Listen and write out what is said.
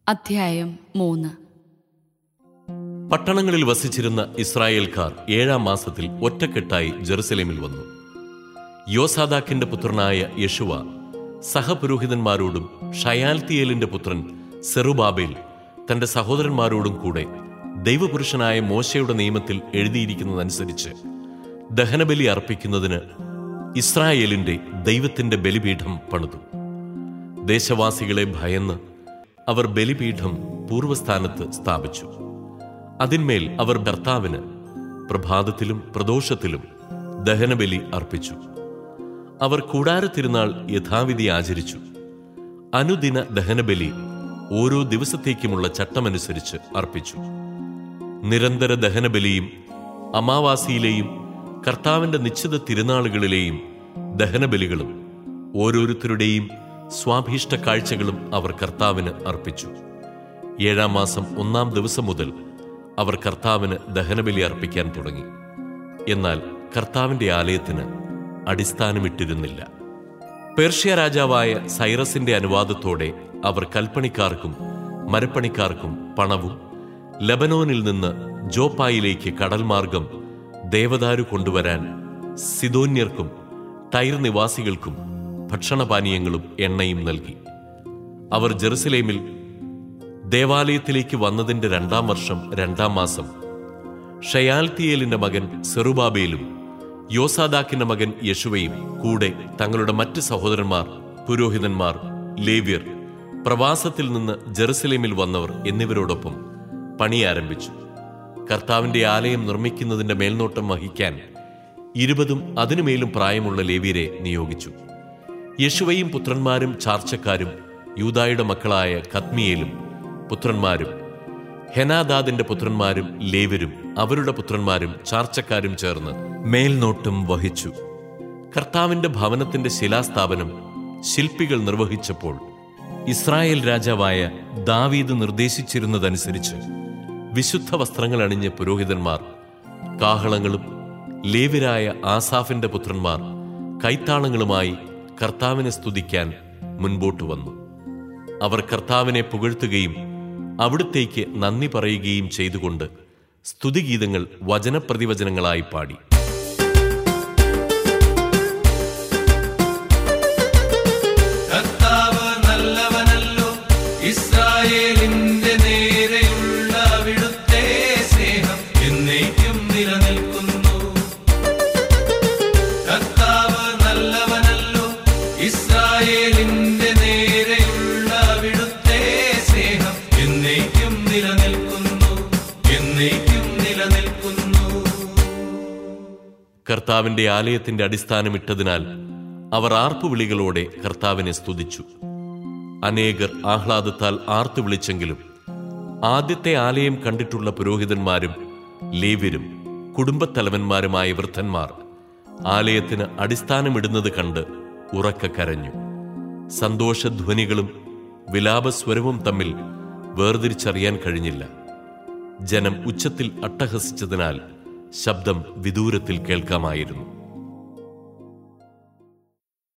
അധ്യായം മൂന്ന് പട്ടണങ്ങളിൽ വസിച്ചിരുന്ന ഇസ്രായേൽക്കാർ ഏഴാം മാസത്തിൽ ഒറ്റക്കെട്ടായി ജെറുസലേമിൽ വന്നു യോസാദാക്കിന്റെ പുത്രനായ യശുവ സഹപുരോഹിതന്മാരോടും ഷയാൽത്തിയേലിന്റെ പുത്രൻ സെറുബാബേൽ തന്റെ സഹോദരന്മാരോടും കൂടെ ദൈവപുരുഷനായ മോശയുടെ നിയമത്തിൽ എഴുതിയിരിക്കുന്നതനുസരിച്ച് ദഹനബലി അർപ്പിക്കുന്നതിന് ഇസ്രായേലിന്റെ ദൈവത്തിന്റെ ബലിപീഠം പണിതു ദേശവാസികളെ ഭയന്ന് അവർ ബലിപീഠം പൂർവ്വസ്ഥാനത്ത് സ്ഥാപിച്ചു അതിന്മേൽ അവർ ഭർത്താവിന് പ്രഭാതത്തിലും പ്രദോഷത്തിലും ദഹനബലി അർപ്പിച്ചു അവർ കൂടാരത്തിരുന്നാൾ യഥാവിധി ആചരിച്ചു അനുദിന ദഹനബലി ഓരോ ദിവസത്തേക്കുമുള്ള ചട്ടമനുസരിച്ച് അർപ്പിച്ചു നിരന്തര ദഹനബലിയും അമാവാസിയിലെയും കർത്താവിന്റെ നിശ്ചിത തിരുനാളുകളിലെയും ദഹനബലികളും ഓരോരുത്തരുടെയും സ്വാഭീഷ്ട കാഴ്ചകളും അവർ കർത്താവിന് അർപ്പിച്ചു ഏഴാം മാസം ഒന്നാം ദിവസം മുതൽ അവർ കർത്താവിന് ദഹനബലി അർപ്പിക്കാൻ തുടങ്ങി എന്നാൽ കർത്താവിന്റെ ആലയത്തിന് അടിസ്ഥാനമിട്ടിരുന്നില്ല പേർഷ്യ രാജാവായ സൈറസിന്റെ അനുവാദത്തോടെ അവർ കൽപ്പണിക്കാർക്കും മരപ്പണിക്കാർക്കും പണവും ലബനോനിൽ നിന്ന് ജോപ്പായിലേക്ക് കടൽമാർഗം ദേവദാരു കൊണ്ടുവരാൻ സിദോന്യർക്കും ടൈർ നിവാസികൾക്കും ഭക്ഷണപാനീയങ്ങളും എണ്ണയും നൽകി അവർ ജെറുസലേമിൽ ദേവാലയത്തിലേക്ക് വന്നതിന്റെ രണ്ടാം വർഷം രണ്ടാം മാസം ഷയാൽത്തിയേലിന്റെ മകൻ സെറുബാബേലും യോസാദാക്കിന്റെ മകൻ യശുവയും കൂടെ തങ്ങളുടെ മറ്റ് സഹോദരന്മാർ പുരോഹിതന്മാർ ലേവ്യർ പ്രവാസത്തിൽ നിന്ന് ജെറുസലേമിൽ വന്നവർ എന്നിവരോടൊപ്പം പണി ആരംഭിച്ചു കർത്താവിന്റെ ആലയം നിർമ്മിക്കുന്നതിന്റെ മേൽനോട്ടം വഹിക്കാൻ ഇരുപതും അതിനുമേലും പ്രായമുള്ള ലേവ്യരെ നിയോഗിച്ചു യശുവയും പുത്രന്മാരും ചാർച്ചക്കാരും യൂതായുടെ മക്കളായ കത്മിയേലും പുത്രന്മാരും ഹെനാദാദിന്റെ പുത്രന്മാരും ലേവരും അവരുടെ പുത്രന്മാരും ചാർച്ചക്കാരും ചേർന്ന് മേൽനോട്ടം വഹിച്ചു കർത്താവിന്റെ ഭവനത്തിന്റെ ശിലാസ്ഥാപനം ശില്പികൾ നിർവഹിച്ചപ്പോൾ ഇസ്രായേൽ രാജാവായ ദാവീദ് നിർദ്ദേശിച്ചിരുന്നതനുസരിച്ച് വിശുദ്ധ വസ്ത്രങ്ങൾ അണിഞ്ഞ പുരോഹിതന്മാർ കാഹളങ്ങളും ലേവരായ ആസാഫിന്റെ പുത്രന്മാർ കൈത്താളങ്ങളുമായി കർത്താവിനെ സ്തുതിക്കാൻ മുൻപോട്ട് വന്നു അവർ കർത്താവിനെ പുകഴ്ത്തുകയും അവിടുത്തേക്ക് നന്ദി പറയുകയും ചെയ്തുകൊണ്ട് സ്തുതിഗീതങ്ങൾ വചനപ്രതിവചനങ്ങളായി പാടി കർത്താവ് നല്ലവനല്ലോ ഇസ്രായേലിന്റെ നേരെയുള്ള അവിടുത്തെ സ്നേഹം എന്നേക്കും നിലനിൽക്കുന്നു കർത്താവ് നല്ലവനല്ലോ ഇസ്രായേലിന്റെ നേരെയുള്ള അവിടുത്തെ സ്നേഹം എന്നേക്കും നിലനിൽക്കുന്നു എന്നേക്കും നിലനിൽക്കുന്നു കർത്താവിന്റെ ആലയത്തിന്റെ അടിസ്ഥാനമിട്ടതിനാൽ അവർ ആർപ്പുവിളികളോടെ കർത്താവിനെ സ്തുതിച്ചു അനേകർ ആഹ്ലാദത്താൽ ആർത്തു വിളിച്ചെങ്കിലും ആദ്യത്തെ ആലയം കണ്ടിട്ടുള്ള പുരോഹിതന്മാരും ലേവ്യരും കുടുംബത്തലവന്മാരുമായ വൃദ്ധന്മാർ ആലയത്തിന് അടിസ്ഥാനമിടുന്നത് കണ്ട് ഉറക്ക കരഞ്ഞു സന്തോഷധ്വനികളും വിലാപസ്വരവും തമ്മിൽ വേർതിരിച്ചറിയാൻ കഴിഞ്ഞില്ല ജനം ഉച്ചത്തിൽ അട്ടഹസിച്ചതിനാൽ ശബ്ദം വിദൂരത്തിൽ കേൾക്കാമായിരുന്നു